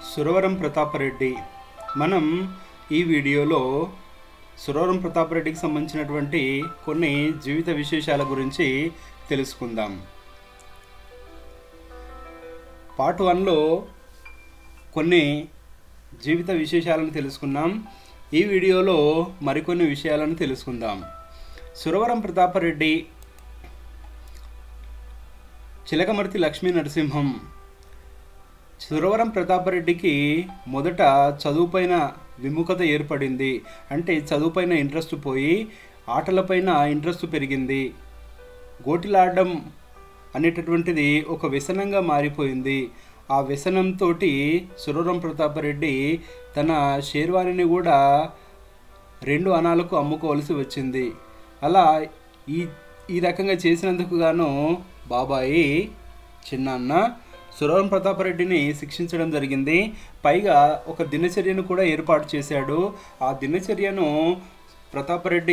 సురవరం ప్రతాపరెడ్డి మనం ఈ వీడియోలో సురవరం ప్రతాపరెడ్డికి సంబంధించినటువంటి కొన్ని జీవిత విశేషాల గురించి తెలుసుకుందాం పార్ట్ వన్లో కొన్ని జీవిత విశేషాలను తెలుసుకున్నాం ఈ వీడియోలో మరికొన్ని విషయాలను తెలుసుకుందాం సురవరం ప్రతాపరెడ్డి చిలకమర్తి లక్ష్మీ నరసింహం సురవరం ప్రతాపరెడ్డికి మొదట చదువుపైన విముఖత ఏర్పడింది అంటే చదువుపైన ఇంట్రెస్ట్ పోయి ఆటలపైన ఇంట్రెస్ట్ పెరిగింది గోటిలాడడం అనేటటువంటిది ఒక వ్యసనంగా మారిపోయింది ఆ వ్యసనంతో సురవరం ప్రతాపరెడ్డి తన షేర్వాణిని కూడా రెండు అణాలకు అమ్ముకోవాల్సి వచ్చింది అలా ఈ ఈ రకంగా చేసినందుకు గాను బాబాయి చిన్నాన్న సురవరం ప్రతాపరెడ్డిని శిక్షించడం జరిగింది పైగా ఒక దినచర్యను కూడా ఏర్పాటు చేశాడు ఆ దినచర్యను ప్రతాపరెడ్డి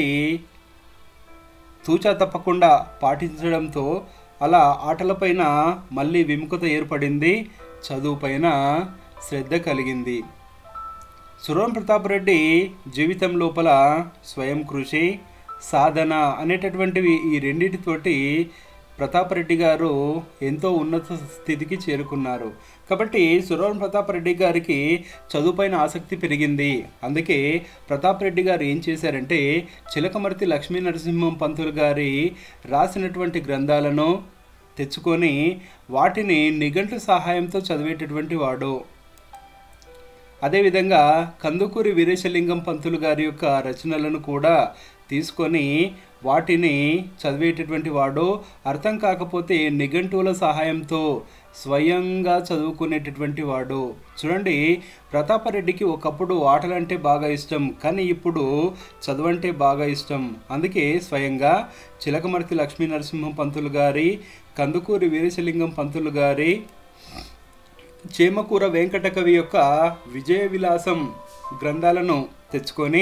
తూచా తప్పకుండా పాటించడంతో అలా ఆటలపైన మళ్ళీ విముఖత ఏర్పడింది చదువుపైన శ్రద్ధ కలిగింది సురవరం ప్రతాపరెడ్డి జీవితం లోపల స్వయం కృషి సాధన అనేటటువంటివి ఈ రెండింటితోటి ప్రతాపరెడ్డి గారు ఎంతో ఉన్నత స్థితికి చేరుకున్నారు కాబట్టి సురవరం ప్రతాపరెడ్డి గారికి చదువుపైన ఆసక్తి పెరిగింది అందుకే ప్రతాపరెడ్డి గారు ఏం చేశారంటే చిలకమర్తి లక్ష్మీ నరసింహం పంతులు గారి రాసినటువంటి గ్రంథాలను తెచ్చుకొని వాటిని నిఘంటు సహాయంతో చదివేటటువంటి వాడు అదేవిధంగా కందుకూరి వీరేశలింగం పంతులు గారి యొక్క రచనలను కూడా తీసుకొని వాటిని చదివేటటువంటి వాడు అర్థం కాకపోతే నిఘంటువుల సహాయంతో స్వయంగా చదువుకునేటటువంటి వాడు చూడండి ప్రతాపరెడ్డికి ఒకప్పుడు ఆటలంటే బాగా ఇష్టం కానీ ఇప్పుడు చదువంటే బాగా ఇష్టం అందుకే స్వయంగా చిలకమర్తి లక్ష్మీ నరసింహం పంతులు గారి కందుకూరి వీరేశలింగం పంతులు గారి చేమకూర వెంకటకవి యొక్క విజయ విలాసం గ్రంథాలను తెచ్చుకొని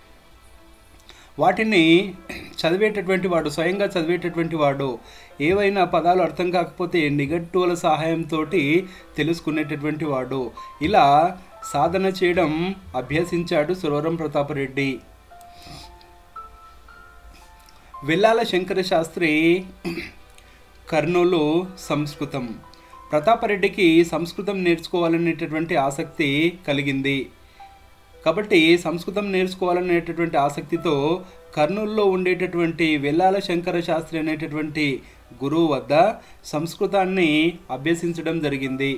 వాటిని చదివేటటువంటి వాడు స్వయంగా చదివేటటువంటి వాడు ఏవైనా పదాలు అర్థం కాకపోతే నిఘట్టువుల సహాయంతో తెలుసుకునేటటువంటి వాడు ఇలా సాధన చేయడం అభ్యసించాడు సురవరం ప్రతాపరెడ్డి వెల్లాల శంకర శాస్త్రి కర్నూలు సంస్కృతం ప్రతాపరెడ్డికి సంస్కృతం నేర్చుకోవాలనేటటువంటి ఆసక్తి కలిగింది కాబట్టి సంస్కృతం నేర్చుకోవాలనేటటువంటి ఆసక్తితో కర్నూలులో ఉండేటటువంటి వెల్లాల శంకర శాస్త్రి అనేటటువంటి గురువు వద్ద సంస్కృతాన్ని అభ్యసించడం జరిగింది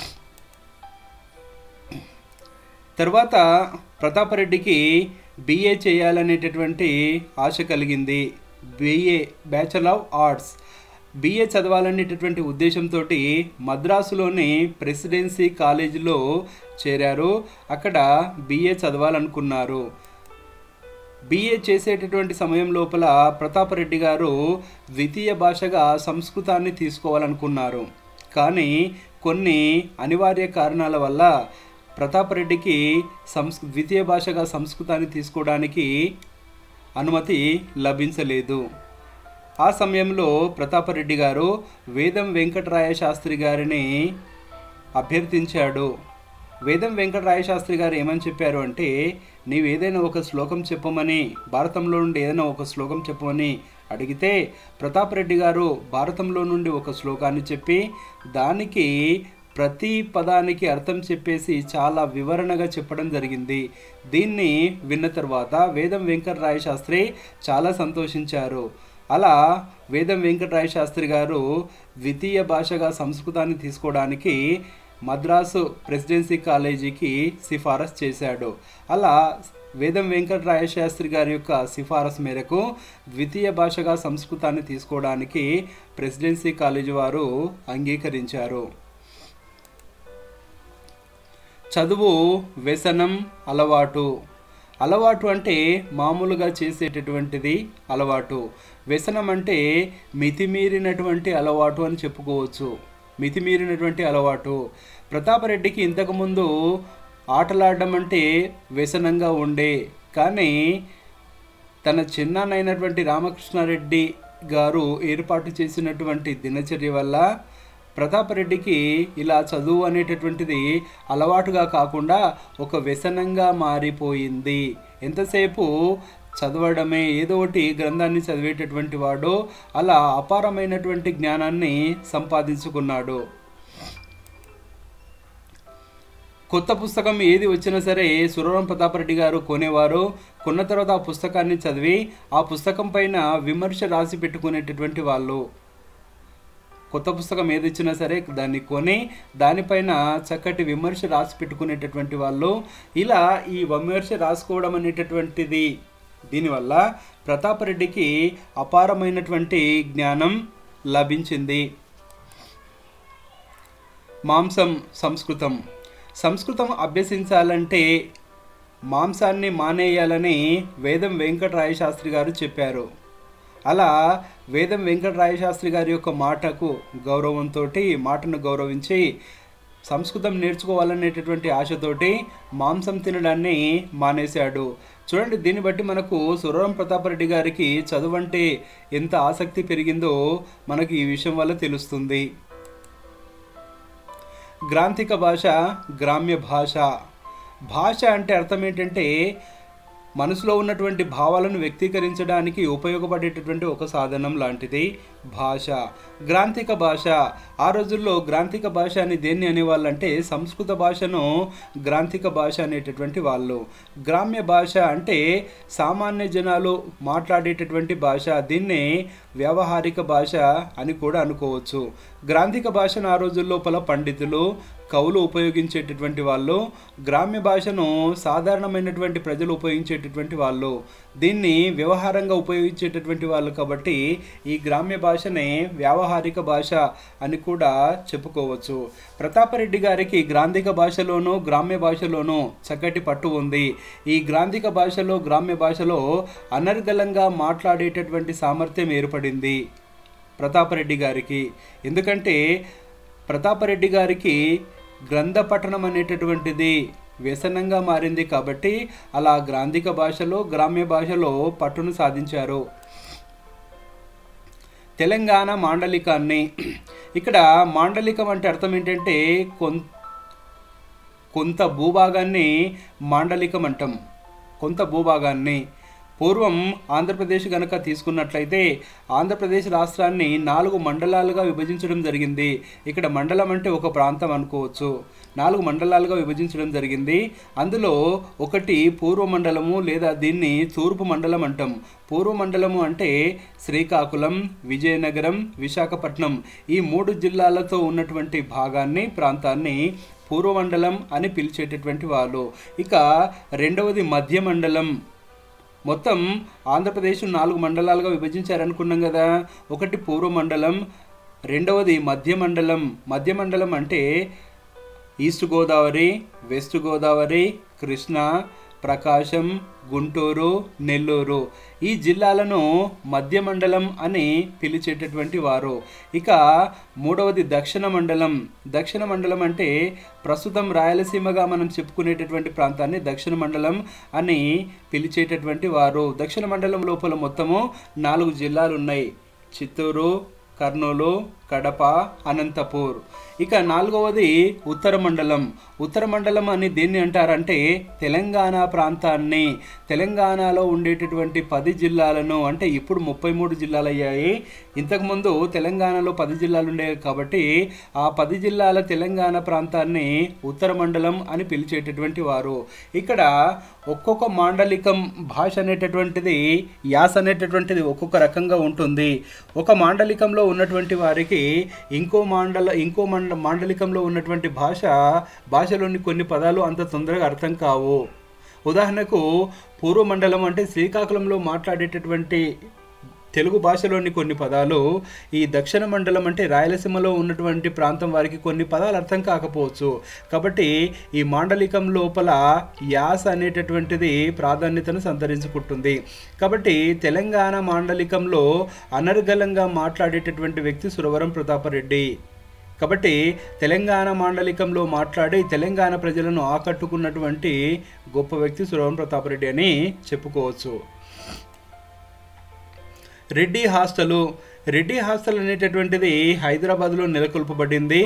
తర్వాత ప్రతాపరెడ్డికి బిఏ చేయాలనేటటువంటి ఆశ కలిగింది BA bachelor of arts BA చదవాలనేటటువంటి ఉద్దేశంతో మద్రాసులోని ప్రెసిడెన్సీ కాలేజీలో చేరారు అక్కడ బిఏ చదవాలనుకున్నారు బిఏ చేసేటటువంటి సమయం లోపల ప్రతాపరెడ్డి గారు ద్వితీయ భాషగా సంస్కృతాన్ని తీసుకోవాలనుకున్నారు కానీ కొన్ని అనివార్య కారణాల వల్ల ప్రతాపరెడ్డికి సంస్ ద్వితీయ భాషగా సంస్కృతాన్ని తీసుకోవడానికి అనుమతి లభించలేదు ఆ సమయంలో ప్రతాపరెడ్డి గారు వేదం వెంకటరాయ శాస్త్రి గారిని అభ్యర్థించాడు వేదం వెంకటరాయ శాస్త్రి గారు ఏమని చెప్పారు అంటే నీవు ఏదైనా ఒక శ్లోకం చెప్పమని భారతంలో నుండి ఏదైనా ఒక శ్లోకం చెప్పమని అడిగితే ప్రతాపరెడ్డి గారు భారతంలో నుండి ఒక శ్లోకాన్ని చెప్పి దానికి ప్రతి పదానికి అర్థం చెప్పేసి చాలా వివరణగా చెప్పడం జరిగింది దీన్ని విన్న తర్వాత వేదం వెంకటరాయ శాస్త్రి చాలా సంతోషించారు అలా వేదం వెంకటరాయ శాస్త్రి గారు ద్వితీయ భాషగా సంస్కృతాన్ని తీసుకోవడానికి మద్రాసు ప్రెసిడెన్సీ కాలేజీకి సిఫారసు చేశాడు అలా వేదం వెంకటరాయ శాస్త్రి గారి యొక్క సిఫారసు మేరకు ద్వితీయ భాషగా సంస్కృతాన్ని తీసుకోవడానికి ప్రెసిడెన్సీ కాలేజీ వారు అంగీకరించారు చదువు వ్యసనం అలవాటు అలవాటు అంటే మామూలుగా చేసేటటువంటిది అలవాటు వ్యసనం అంటే మితిమీరినటువంటి అలవాటు అని చెప్పుకోవచ్చు మితిమీరినటువంటి అలవాటు ప్రతాపరెడ్డికి ఇంతకుముందు ఆటలాడడం అంటే వ్యసనంగా ఉండే కానీ తన చిన్నాన్నైనటువంటి రామకృష్ణారెడ్డి గారు ఏర్పాటు చేసినటువంటి దినచర్య వల్ల ప్రతాపరెడ్డికి ఇలా చదువు అనేటటువంటిది అలవాటుగా కాకుండా ఒక వ్యసనంగా మారిపోయింది ఎంతసేపు చదవడమే ఏదో ఒకటి గ్రంథాన్ని చదివేటటువంటి వాడు అలా అపారమైనటువంటి జ్ఞానాన్ని సంపాదించుకున్నాడు కొత్త పుస్తకం ఏది వచ్చినా సరే సురవరం ప్రతాపరెడ్డి గారు కొనేవారు కొన్న తర్వాత ఆ పుస్తకాన్ని చదివి ఆ పుస్తకం పైన విమర్శ రాసి పెట్టుకునేటటువంటి వాళ్ళు కొత్త పుస్తకం ఏది ఇచ్చినా సరే దాన్ని కొని దానిపైన చక్కటి విమర్శ రాసి పెట్టుకునేటటువంటి వాళ్ళు ఇలా ఈ విమర్శ రాసుకోవడం అనేటటువంటిది దీనివల్ల ప్రతాపరెడ్డికి అపారమైనటువంటి జ్ఞానం లభించింది మాంసం సంస్కృతం సంస్కృతం అభ్యసించాలంటే మాంసాన్ని మానేయాలని వేదం వెంకటరాయ శాస్త్రి గారు చెప్పారు అలా వేదం వెంకటరాయ శాస్త్రి గారి యొక్క మాటకు గౌరవంతో మాటను గౌరవించి సంస్కృతం నేర్చుకోవాలనేటటువంటి ఆశతోటి మాంసం తినడాన్ని మానేశాడు చూడండి దీన్ని బట్టి మనకు సురవరం ప్రతాపరెడ్డి గారికి చదువు అంటే ఎంత ఆసక్తి పెరిగిందో మనకి ఈ విషయం వల్ల తెలుస్తుంది గ్రాంథిక భాష గ్రామ్య భాష భాష అంటే అర్థం ఏంటంటే మనసులో ఉన్నటువంటి భావాలను వ్యక్తీకరించడానికి ఉపయోగపడేటటువంటి ఒక సాధనం లాంటిది భాష గ్రాంథిక భాష ఆ రోజుల్లో గ్రాంథిక భాష అని దేన్ని అనేవాళ్ళంటే సంస్కృత భాషను గ్రాంథిక భాష అనేటటువంటి వాళ్ళు గ్రామ్య భాష అంటే సామాన్య జనాలు మాట్లాడేటటువంటి భాష దీన్నే వ్యావహారిక భాష అని కూడా అనుకోవచ్చు గ్రాంథిక భాషను ఆ రోజుల లోపల పండితులు కవులు ఉపయోగించేటటువంటి వాళ్ళు గ్రామ్య భాషను సాధారణమైనటువంటి ప్రజలు ఉపయోగించేటటువంటి వాళ్ళు దీన్ని వ్యవహారంగా ఉపయోగించేటటువంటి వాళ్ళు కాబట్టి ఈ గ్రామ్య భాషనే వ్యావహారిక భాష అని కూడా చెప్పుకోవచ్చు ప్రతాపరెడ్డి గారికి గ్రాంధిక భాషలోనూ గ్రామ్య భాషలోనూ చక్కటి పట్టు ఉంది ఈ గ్రాంధిక భాషలో గ్రామ్య భాషలో అనర్గళంగా మాట్లాడేటటువంటి సామర్థ్యం ఏర్పడింది ప్రతాపరెడ్డి గారికి ఎందుకంటే ప్రతాపరెడ్డి గారికి గ్రంథ పఠనం అనేటటువంటిది వ్యసనంగా మారింది కాబట్టి అలా గ్రాంధిక భాషలో గ్రామ్య భాషలో పట్టును సాధించారు తెలంగాణ మాండలికాన్ని ఇక్కడ మాండలికం అంటే అర్థం ఏంటంటే కొం కొంత భూభాగాన్ని మాండలికం అంటాం కొంత భూభాగాన్ని పూర్వం ఆంధ్రప్రదేశ్ కనుక తీసుకున్నట్లయితే ఆంధ్రప్రదేశ్ రాష్ట్రాన్ని నాలుగు మండలాలుగా విభజించడం జరిగింది ఇక్కడ మండలం అంటే ఒక ప్రాంతం అనుకోవచ్చు నాలుగు మండలాలుగా విభజించడం జరిగింది అందులో ఒకటి పూర్వ మండలము లేదా దీన్ని తూర్పు మండలం అంటాం పూర్వ మండలము అంటే శ్రీకాకుళం విజయనగరం విశాఖపట్నం ఈ మూడు జిల్లాలతో ఉన్నటువంటి భాగాన్ని ప్రాంతాన్ని పూర్వమండలం అని పిలిచేటటువంటి వాళ్ళు ఇక రెండవది మధ్య మండలం మొత్తం ఆంధ్రప్రదేశ్ నాలుగు మండలాలుగా విభజించారనుకున్నాం కదా ఒకటి పూర్వ మండలం రెండవది మధ్య మండలం మధ్య మండలం అంటే ఈస్ట్ గోదావరి వెస్ట్ గోదావరి కృష్ణా ప్రకాశం గుంటూరు నెల్లూరు ఈ జిల్లాలను మధ్య మండలం అని పిలిచేటటువంటి వారు ఇక మూడవది దక్షిణ మండలం దక్షిణ మండలం అంటే ప్రస్తుతం రాయలసీమగా మనం చెప్పుకునేటటువంటి ప్రాంతాన్ని దక్షిణ మండలం అని పిలిచేటటువంటి వారు దక్షిణ మండలం లోపల మొత్తము నాలుగు జిల్లాలు ఉన్నాయి చిత్తూరు కర్నూలు కడప అనంతపూర్ ఇక నాలుగవది ఉత్తర మండలం ఉత్తర మండలం అని దేన్ని అంటారంటే తెలంగాణ ప్రాంతాన్ని తెలంగాణలో ఉండేటటువంటి పది జిల్లాలను అంటే ఇప్పుడు ముప్పై మూడు జిల్లాలు అయ్యాయి ఇంతకుముందు తెలంగాణలో పది జిల్లాలు ఉండేవి కాబట్టి ఆ పది జిల్లాల తెలంగాణ ప్రాంతాన్ని ఉత్తర మండలం అని పిలిచేటటువంటి వారు ఇక్కడ ఒక్కొక్క మాండలికం భాష అనేటటువంటిది యాస అనేటటువంటిది ఒక్కొక్క రకంగా ఉంటుంది ఒక మాండలికంలో ఉన్నటువంటి వారికి ఇంకో మాండల ఇంకో మండ మాండలికంలో ఉన్నటువంటి భాష భాషలోని కొన్ని పదాలు అంత తొందరగా అర్థం కావు ఉదాహరణకు పూర్వ మండలం అంటే శ్రీకాకుళంలో మాట్లాడేటటువంటి తెలుగు భాషలోని కొన్ని పదాలు ఈ దక్షిణ మండలం అంటే రాయలసీమలో ఉన్నటువంటి ప్రాంతం వారికి కొన్ని పదాలు అర్థం కాకపోవచ్చు కాబట్టి ఈ మాండలికం లోపల యాస అనేటటువంటిది ప్రాధాన్యతను సంతరించుకుంటుంది కాబట్టి తెలంగాణ మాండలికంలో అనర్గళంగా మాట్లాడేటటువంటి వ్యక్తి సురవరం ప్రతాపరెడ్డి కాబట్టి తెలంగాణ మాండలికంలో మాట్లాడి తెలంగాణ ప్రజలను ఆకట్టుకున్నటువంటి గొప్ప వ్యక్తి సురవరం ప్రతాపరెడ్డి అని చెప్పుకోవచ్చు రెడ్డి హాస్టలు రెడ్డి హాస్టల్ అనేటటువంటిది హైదరాబాద్లో నెలకొల్పబడింది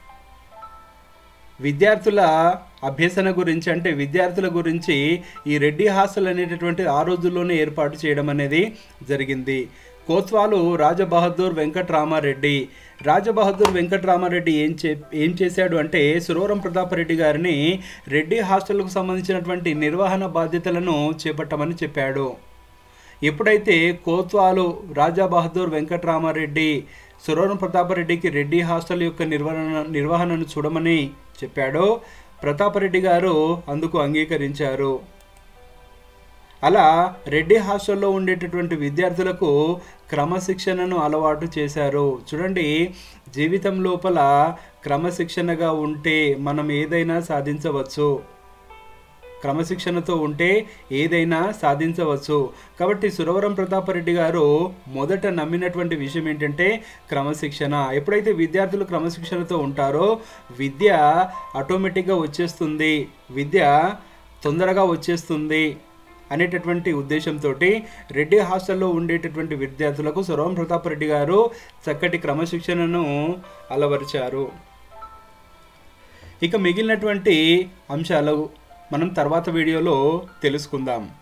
విద్యార్థుల అభ్యసన గురించి అంటే విద్యార్థుల గురించి ఈ రెడ్డి హాస్టల్ అనేటటువంటి ఆ రోజుల్లోనే ఏర్పాటు చేయడం అనేది జరిగింది కోత్వాలు రాజబహదూర్ వెంకట్రామారెడ్డి రాజబహదూర్ వెంకట్రామారెడ్డి ఏం చే ఏం చేశాడు అంటే సురవరం ప్రతాపరెడ్డి గారిని రెడ్డి హాస్టల్కు సంబంధించినటువంటి నిర్వహణ బాధ్యతలను చేపట్టమని చెప్పాడు ఎప్పుడైతే కోత్వాలు రాజా బహదూర్ వెంకట్రామారెడ్డి సురవరం ప్రతాపరెడ్డికి రెడ్డి హాస్టల్ యొక్క నిర్వహణ నిర్వహణను చూడమని చెప్పాడో ప్రతాపరెడ్డి గారు అందుకు అంగీకరించారు అలా రెడ్డి హాస్టల్లో ఉండేటటువంటి విద్యార్థులకు క్రమశిక్షణను అలవాటు చేశారు చూడండి జీవితం లోపల క్రమశిక్షణగా ఉంటే మనం ఏదైనా సాధించవచ్చు క్రమశిక్షణతో ఉంటే ఏదైనా సాధించవచ్చు కాబట్టి సురవరం ప్రతాపరెడ్డి గారు మొదట నమ్మినటువంటి విషయం ఏంటంటే క్రమశిక్షణ ఎప్పుడైతే విద్యార్థులు క్రమశిక్షణతో ఉంటారో విద్య ఆటోమేటిక్గా వచ్చేస్తుంది విద్య తొందరగా వచ్చేస్తుంది అనేటటువంటి ఉద్దేశంతో రెడ్డి హాస్టల్లో ఉండేటటువంటి విద్యార్థులకు సురవం ప్రతాపరెడ్డి గారు చక్కటి క్రమశిక్షణను అలవరిచారు ఇక మిగిలినటువంటి అంశాలు మనం తర్వాత వీడియోలో తెలుసుకుందాం